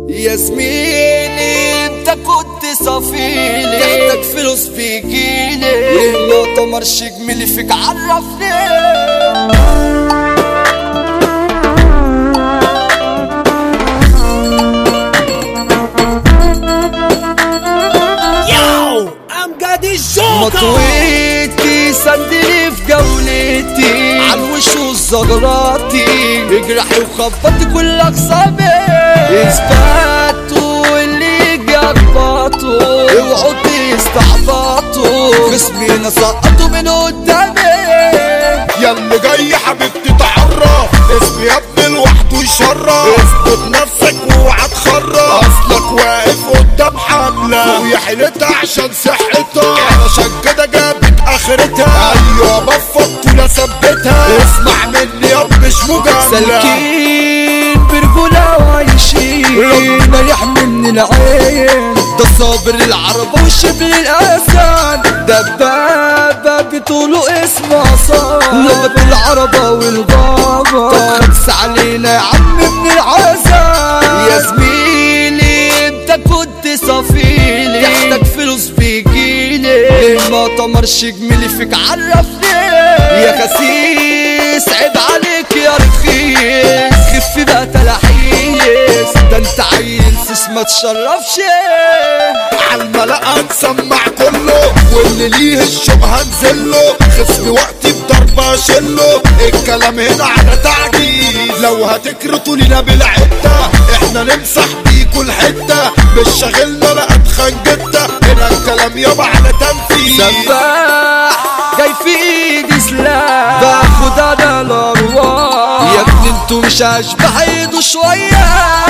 يا زميلي انت كنت صفيلي تحتاج فلوس بيجيلي ليه تمرش جميلي فيك عرفني ياو امجد الجوكر مطويتي سندلي في جولتي عن وش وزغراتي اجرحي وخبطي كل اقصابي اثباتوا اللي جربطوا اوعوا تستعبطوا خصمي سقطوا من قدامي يا اللي جاي حبيبتي تعرف اسمي يا ابني لوحده يشرف اثبت نفسك واوعى تخرف اصلك واقف قدام حملة ويا حيلتها عشان صحتها علشان كده جابت اخرتها ايوه بفضت ولا ثبتها اسمع مني يا مش مجاملة سالكين برجولة وعايشين ربنا يحملني العين ده صابر العرب وشبل الأسان دبابة بطوله اسمه عصام لغة العربة والغابة طب خمس علينا يا عم من العزام يا زميلي انت كنت صفيلي تحتاج فلوس بيجيلي ليه ما تمرش جميلي فيك عرفني يا خسيس عيب عليك يا رخيص خف بقى تلاحيس ده انت عيل سيس ما تشرفش عالملأ نسمع كله واللي ليه الشبهة نزله خصمي وقتي بضربة شله الكلام هنا على تعجيز لو هتكرتوا لينا بالعدة احنا نمسح بيكوا الحتة مش شاغلنا لا اتخن جدة هنا الكلام يابا على تنفيذ سباح جاي في ايدي سلاح باخد انا الارواح يا ابني انتوا مش اشبح ايدوا شوية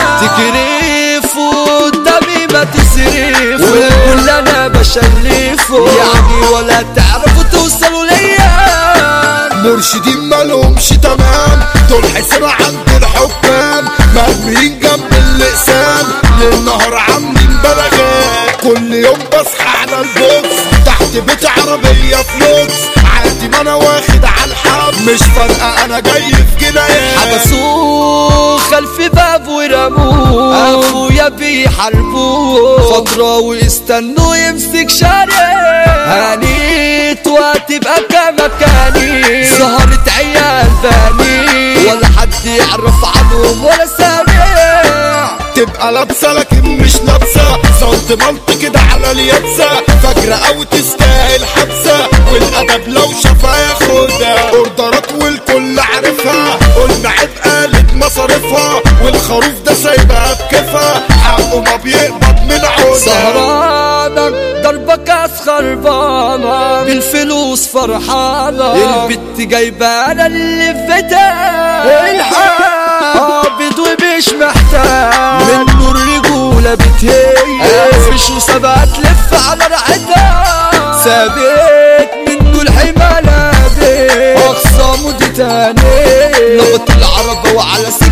تكرفوا قدامي ما تسرفوا والكل انا بشلفه يعني ولا تعرفوا توصلوا ليا مرشدين مالهمش تمام دول حسنا عند الحكام مرميين جنب اللسان للنهار عاملين بلاغات كل يوم بصحى على البوكس تحت بيت عربية فلوكس عادي ما انا واخد على الحب مش فارقة انا جاي في جنايات حبسوه خلف باب ورموه اخويا بيحاربوه فترة ويستنوا يمسك شارع هنيت وهتبقى كمكاني سهرة عيال باني ولا حد يعرف عنهم ولا سامع تبقى لابسة لكن مش لابسة صوت منط كده على اليابسة فاكرة او تستاهل حبسة والادب لو شافها ياخدها اوردرات والكل عارفها قلنا عيب قالت مصاريفها والخروف ده سايبها بكيفها حقه ما بيقبض من عودها سهرانك ضربك خربانة بالفلوس فرحانة البت جايبة انا اللي في بيتها الحق قابض ومش محتاج منه الرجولة بتهيأ فيش وسبقة تلف على رعتها ثابت منه الحمالة دي اخصامه دي تاني لغة العرب وعلى سكة